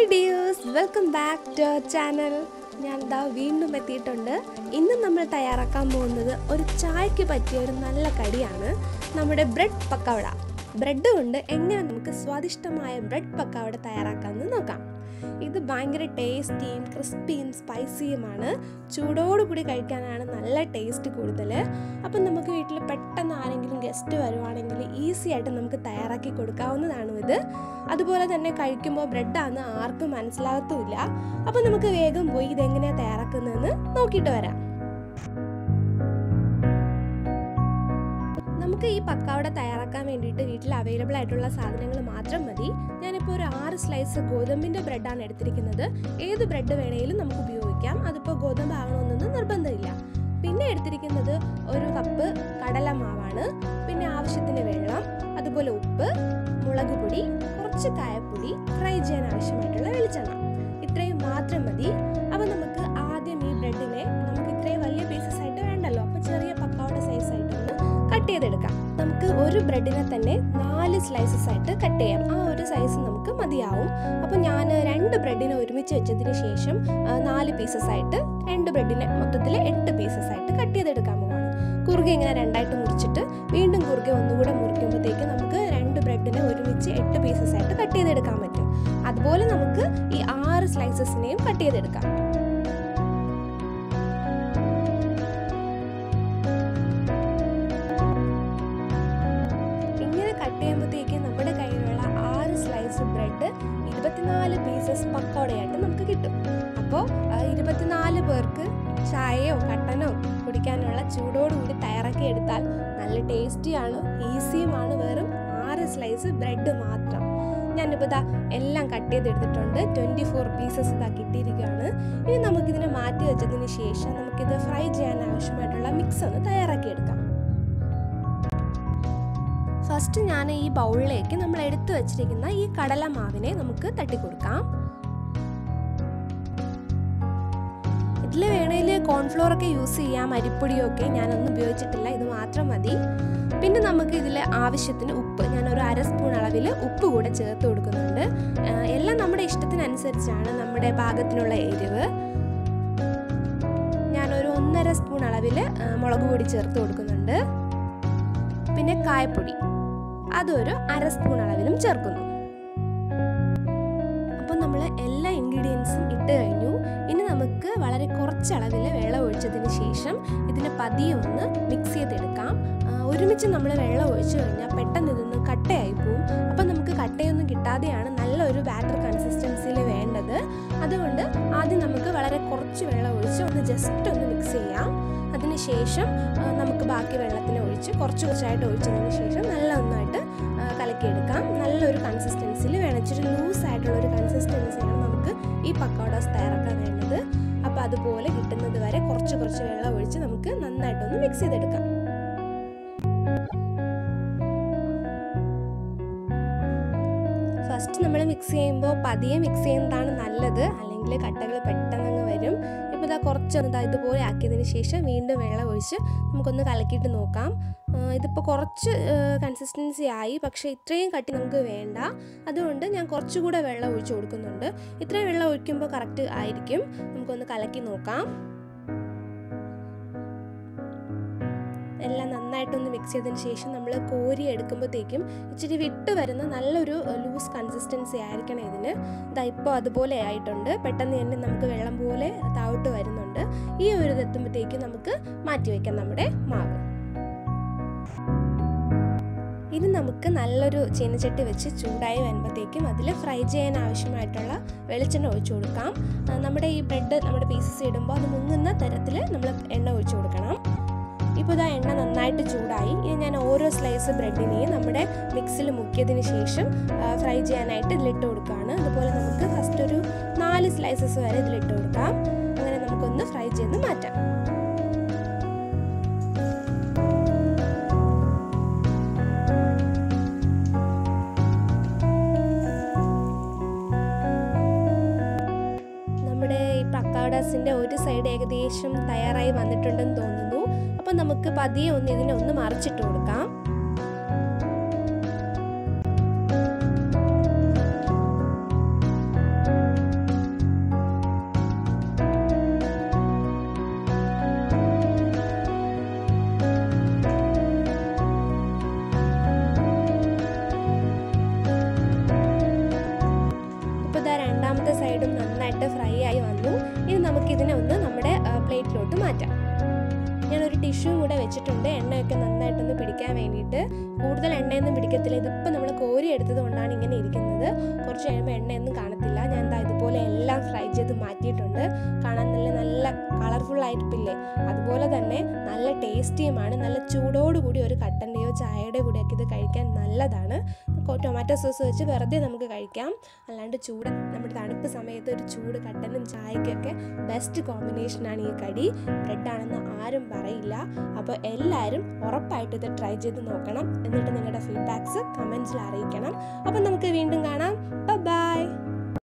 hi dears welcome back to our channel ഞാൻ ദാ വീണ്ടും എത്തിയിട്ടുണ്ട് ഇന്ന് നമ്മൾ തയ്യാറാക്കാൻ പോകുന്നത് ഒരു ചായക്ക് പറ്റിയ ഒരു നല്ല കടിയാണ് നമ്മുടെ ബ്രെഡ് പക്കവട ബ്രെഡ് കൊണ്ട് എങ്ങനെ നമുക്ക് സ്വാദിഷ്ടമായ ബ്രെഡ് പക്കവട തയ്യാറാക്കാമെന്ന് നോക്കാം ഇത് ഭയങ്കര ടേസ്റ്റിയും ക്രിസ്പിയും സ്പൈസിയുമാണ് ചൂടോടുകൂടി കഴിക്കാനാണ് നല്ല ടേസ്റ്റ് കൂടുതൽ അപ്പം നമുക്ക് വീട്ടിൽ പെട്ടെന്ന് ആരെങ്കിലും ഗസ്റ്റ് വരുവാണെങ്കിൽ ഈസി ആയിട്ട് നമുക്ക് തയ്യാറാക്കി കൊടുക്കാവുന്നതാണ് ഇത് അതുപോലെ തന്നെ കഴിക്കുമ്പോൾ ബ്രെഡാന്ന് ആർക്കും മനസ്സിലാകത്തുമില്ല അപ്പം നമുക്ക് വേഗം പോയി ഇതെങ്ങനെയാണ് തയ്യാറാക്കുന്നതെന്ന് നോക്കിയിട്ട് വരാം നമുക്ക് ഈ പക്കാവട തയ്യാറാക്കാൻ വേണ്ടിയിട്ട് വീട്ടിൽ അവൈലബിൾ ആയിട്ടുള്ള സാധനങ്ങൾ മാത്രം മതി ഞാനിപ്പോൾ ഒരു ആറ് സ്ലൈസ് ഗോതമ്പിൻ്റെ ബ്രെഡാണ് എടുത്തിരിക്കുന്നത് ഏത് ബ്രെഡ് വേണമെങ്കിലും നമുക്ക് ഉപയോഗിക്കാം അതിപ്പോൾ ഗോതമ്പ് ആകണമെന്നൊന്നും നിർബന്ധമില്ല പിന്നെ എടുത്തിരിക്കുന്നത് ഒരു കപ്പ് കടലമാവാണ് പിന്നെ ആവശ്യത്തിന് വെള്ളം അതുപോലെ ഉപ്പ് മുളക് പൊടി കുറച്ച് കായപ്പൊടി ഫ്രൈ ചെയ്യാൻ ആവശ്യമായിട്ടുള്ള വെളിച്ചെണ്ണ ഇത്രയും മാത്രം മതി അപ്പോൾ നമുക്ക് ആദ്യം ഈ ബ്രെഡിനെ നമുക്ക് ഇത്രയും വലിയ പീസസ് ആയിട്ട് വേണ്ടല്ലോ അപ്പോൾ ചെറിയ പക്കാവട സൈസ് ആയിട്ടൊന്ന് കട്ട് ചെയ്തെടുക്കാം നമുക്ക് ഒരു ബ്രെഡിനെ തന്നെ നാല് സ്ലൈസസ് ആയിട്ട് കട്ട് ചെയ്യാം ആ ഒരു സൈസ് നമുക്ക് മതിയാവും അപ്പോൾ ഞാൻ രണ്ട് ബ്രെഡിനെ ഒരുമിച്ച് വെച്ചതിന് ശേഷം ആ, നാല് പീസസ് ആയിട്ട് രണ്ട് ബ്രെഡിനെ മൊത്തത്തിൽ എട്ട് പീസസ് ആയിട്ട് കട്ട് ചെയ്തെടുക്കാൻ പോവാണ് കുറുകെ ഇങ്ങനെ രണ്ടായിട്ട് മുറിച്ചിട്ട് വീണ്ടും കുറുകെ ഒന്നുകൂടെ മുറിക്കുമ്പോഴത്തേക്ക് നമുക്ക് രണ്ട് ബ്രെഡിനെ ഒരുമിച്ച് എട്ട് പീസസ് ആയിട്ട് കട്ട് ചെയ്തെടുക്കാൻ പറ്റും അതുപോലെ നമുക്ക് ഈ ആറ് സ്ലൈസസിനെയും കട്ട് ചെയ്തെടുക്കാം ഇങ്ങനെ കട്ട് ചെയ്യുമ്പോഴത്തേക്ക് നമ്മുടെ കയ്യിലുള്ള ആറ് സ്ലൈസ് ബ്രെഡ് ഇരുപത്തിനാല് പീസസ് പക്കോടയായിട്ട് നമുക്ക് കിട്ടും അപ്പോൾ ഇരുപത്തിനാല് പേർക്ക് ചായയോ കട്ടനോ കുടിക്കാനുള്ള ചൂടോടുകൂടി തയ്യാറാക്കി എടുത്താൽ നല്ല ടേസ്റ്റിയാണ് ഈസിയുമാണ് വെറും ആറ് സ്ലൈസ് ബ്രെഡ് മാത്രം ഞാനിപ്പോൾ ഇതാ എല്ലാം കട്ട് ചെയ്തെടുത്തിട്ടുണ്ട് ട്വൻറ്റി ഫോർ പീസസ് ഇതാ കിട്ടിയിരിക്കുകയാണ് ഇനി നമുക്കിതിനെ മാറ്റി വെച്ചതിന് ശേഷം നമുക്കിത് ഫ്രൈ ചെയ്യാൻ ആവശ്യമായിട്ടുള്ള മിക്സ് ഒന്ന് തയ്യാറാക്കിയെടുക്കാം ഫസ്റ്റ് ഞാൻ ഈ ബൗളിലേക്ക് നമ്മൾ എടുത്തു വെച്ചിരിക്കുന്ന ഈ കടലമാവിനെ നമുക്ക് തട്ടിക്കൊടുക്കാം ഇതിൽ വേണേൽ കോൺഫ്ലോർ ഒക്കെ യൂസ് ചെയ്യാം അരിപ്പൊടിയോ ഒക്കെ ഞാനൊന്നും ഉപയോഗിച്ചിട്ടില്ല ഇത് മാത്രം മതി പിന്നെ നമുക്ക് ഇതിൽ ആവശ്യത്തിന് ഉപ്പ് ഞാൻ ഒരു അര സ്പൂൺ അളവിൽ ഉപ്പ് കൂടെ ചേർത്ത് കൊടുക്കുന്നുണ്ട് ആ, എല്ലാം നമ്മുടെ ഇഷ്ടത്തിനനുസരിച്ചാണ് നമ്മുടെ പാകത്തിനുള്ള എരിവ് ഞാനൊരു ഒന്നര സ്പൂൺ അളവിൽ മുളക് പൊടി ചേർത്ത് കൊടുക്കുന്നുണ്ട് പിന്നെ കായപ്പൊടി അതൊരു അര സ്പൂൺ അളവിലും ചേർക്കുന്നു അപ്പോൾ നമ്മൾ എല്ലാ ഇൻഗ്രീഡിയൻസും ഇട്ട് കഴിഞ്ഞു ഇനി നമുക്ക് വളരെ കുറച്ച് അളവിൽ വെള്ളം ഒഴിച്ചതിന് ശേഷം ഇതിനെ പതിയെ ഒന്ന് മിക്സ് ചെയ്തെടുക്കാം ആ, ഒരുമിച്ച് നമ്മൾ വെള്ളം ഒഴിച്ചു കഴിഞ്ഞാൽ പെട്ടെന്ന് ഇതൊന്ന് കട്ടയായി പോവും അപ്പം നമുക്ക് കട്ടയൊന്നും കിട്ടാതെയാണ് നല്ലൊരു ബാറ്റർ കൺസിസ്റ്റൻസിയിൽ വേണ്ടത് അതുകൊണ്ട് ആദ്യം നമുക്ക് വളരെ കുറച്ച് വെള്ളം ഒഴിച്ച് ഒന്ന് ജസ്റ്റ് ഒന്ന് മിക്സ് ചെയ്യാം അതിനുശേഷം ആ, നമുക്ക് ബാക്കി വെള്ളത്തിന് ഒഴിച്ച് കുറച്ച് കുറച്ചായിട്ട് ഒഴിച്ചതിന് ശേഷം നല്ല ഒന്നായിട്ട് ആ, കലക്കിയെടുക്കാം നല്ലൊരു കൺസിസ്റ്റൻസിയിൽ വേണം ഇച്ചിരി ലൂസ് ആയിട്ടുള്ള ഒരു കൺസിസ്റ്റൻസിയാണ് നമുക്ക് ഈ പക്കോടാസ് തയ്യാറാക്കാൻ വേണ്ടത് അപ്പോൾ അതുപോലെ കിട്ടുന്നത് വരെ കുറച്ച് കുറച്ച് വെള്ളം ഒഴിച്ച് നമുക്ക് നന്നായിട്ടൊന്ന് മിക്സ് ചെയ്തെടുക്കാം ഫസ്റ്റ് നമ്മൾ മിക്സ് ചെയ്യുമ്പോൾ പതിയെ മിക്സ് ചെയ്യുന്നതാണ് നല്ലത് അല്ലെങ്കിൽ കട്ടകൾ പെട്ടെന്ന് അങ്ങ് വരും ഇപ്പോൾ ഇതാ കുറച്ചൊന്ന് ഇതാ ഇതുപോലെ ആക്കിയതിന് ശേഷം വീണ്ടും വെള്ളം ഒഴിച്ച് നമുക്കൊന്ന് കലക്കിയിട്ട് നോക്കാം ആ, ഇതിപ്പോൾ കുറച്ച് കൺസിസ്റ്റൻസി ആയി പക്ഷേ ഇത്രയും കട്ടി നമുക്ക് വേണ്ട അതുകൊണ്ട് ഞാൻ കുറച്ചുകൂടെ വെള്ളം ഒഴിച്ച് കൊടുക്കുന്നുണ്ട് ഇത്രയും വെള്ളം ഒഴിക്കുമ്പോൾ കറക്റ്റ് ആയിരിക്കും നമുക്കൊന്ന് കലക്കി നോക്കാം എല്ലാം നന്നായിട്ടൊന്ന് മിക്സ് ചെയ്തതിന് ശേഷം നമ്മൾ കോരി എടുക്കുമ്പോഴത്തേക്കും ഇച്ചിരി വിട്ട് വരുന്ന നല്ലൊരു ലൂസ് കൺസിസ്റ്റൻസി ആയിരിക്കണം ഇതിന് ഇതാ ഇപ്പോൾ അതുപോലെ ആയിട്ടുണ്ട് പെട്ടെന്ന് തന്നെ നമുക്ക് വെള്ളം പോലെ താഴോട്ട് വരുന്നുണ്ട് ഈ ഒരു ഇതെത്തുമ്പോഴത്തേക്കും നമുക്ക് മാറ്റി വയ്ക്കാം നമ്മുടെ മാവ് ഇനി നമുക്ക് നല്ലൊരു ചീനച്ചട്ടി വെച്ച് ചൂടായി വരുമ്പോഴത്തേക്കും അതിൽ ഫ്രൈ ചെയ്യാൻ ആവശ്യമായിട്ടുള്ള വെളിച്ചെണ്ണ ഒഴിച്ചു കൊടുക്കാം ആ, നമ്മുടെ ഈ ബ്രെഡ് നമ്മുടെ പീസസ് ഇടുമ്പോൾ അത് മുങ്ങുന്ന തരത്തിൽ നമ്മൾ എണ്ണ ഒഴിച്ചു കൊടുക്കണം ഇപ്പോൾ ഇതാ എണ്ണ നന്നായിട്ട് ചൂടായി ഇനി ഞാൻ ഓരോ സ്ലൈസ് ബ്രെഡിനെയും നമ്മുടെ മിക്സിൽ മുക്കിയതിന് ശേഷം ഫ്രൈ ചെയ്യാനായിട്ട് ഇതിലിട്ട് കൊടുക്കുകയാണ് അതുപോലെ നമുക്ക് ഫസ്റ്റ് ഒരു നാല് സ്ലൈസസ് വരെ ഇതിലിട്ട് കൊടുക്കാം അങ്ങനെ നമുക്കൊന്ന് ഫ്രൈ ചെയ്ത് മാറ്റാം നമ്മുടെ ഈ പക്കാവടാസിൻ്റെ ഒരു സൈഡ് ഏകദേശം തയ്യാറായി വന്നിട്ടുണ്ടെന്ന് തോന്നുന്നു അപ്പം നമുക്ക് പതിയെ ഒന്ന് ഇതിനെ ഒന്ന് മറിച്ചിട്ട് കൊടുക്കാം ടിഷ്യൂവും കൂടെ വെച്ചിട്ടുണ്ട് എണ്ണയൊക്കെ നന്നായിട്ടൊന്ന് പിടിക്കാൻ വേണ്ടിയിട്ട് കൂടുതൽ എണ്ണയൊന്നും പിടിക്കത്തില്ല ഇതിപ്പോൾ നമ്മൾ കോരി എടുത്തത് കൊണ്ടാണ് ഇങ്ങനെ ഇരിക്കുന്നത് കുറച്ച് കഴിയുമ്പോൾ എണ്ണയൊന്നും കാണത്തില്ല ഞാൻ എന്താ ഇതുപോലെ എല്ലാം ഫ്രൈ ചെയ്ത് മാറ്റിയിട്ടുണ്ട് കാണാൻ നല്ല നല്ല കളർഫുൾ ആയിട്ടില്ലേ അതുപോലെ തന്നെ നല്ല ടേസ്റ്റിയുമാണ് നല്ല ചൂടോടുകൂടി ഒരു കട്ടൻ്റെയോ ചായയുടെ കൂടെയൊക്കെ ഇത് കഴിക്കാൻ നല്ലതാണ് ടൊമാറ്റോ സോസ് വെച്ച് വെറുതെ നമുക്ക് കഴിക്കാം അല്ലാണ്ട് ചൂട് നമ്മുടെ തണുപ്പ് സമയത്ത് ഒരു ചൂട് കട്ടനും ചായക്കൊക്കെ ബെസ്റ്റ് കോമ്പിനേഷനാണ് ഈ കടി ബ്രെഡാണെന്ന് ആരും പറയില്ല അപ്പോൾ എല്ലാവരും ഉറപ്പായിട്ട് ഇത് ട്രൈ ചെയ്ത് നോക്കണം എന്നിട്ട് നിങ്ങളുടെ ഫീഡ്ബാക്ക്സ് കമൻസിൽ അറിയിക്കണം അപ്പം നമുക്ക് വീണ്ടും കാണാം ബൈ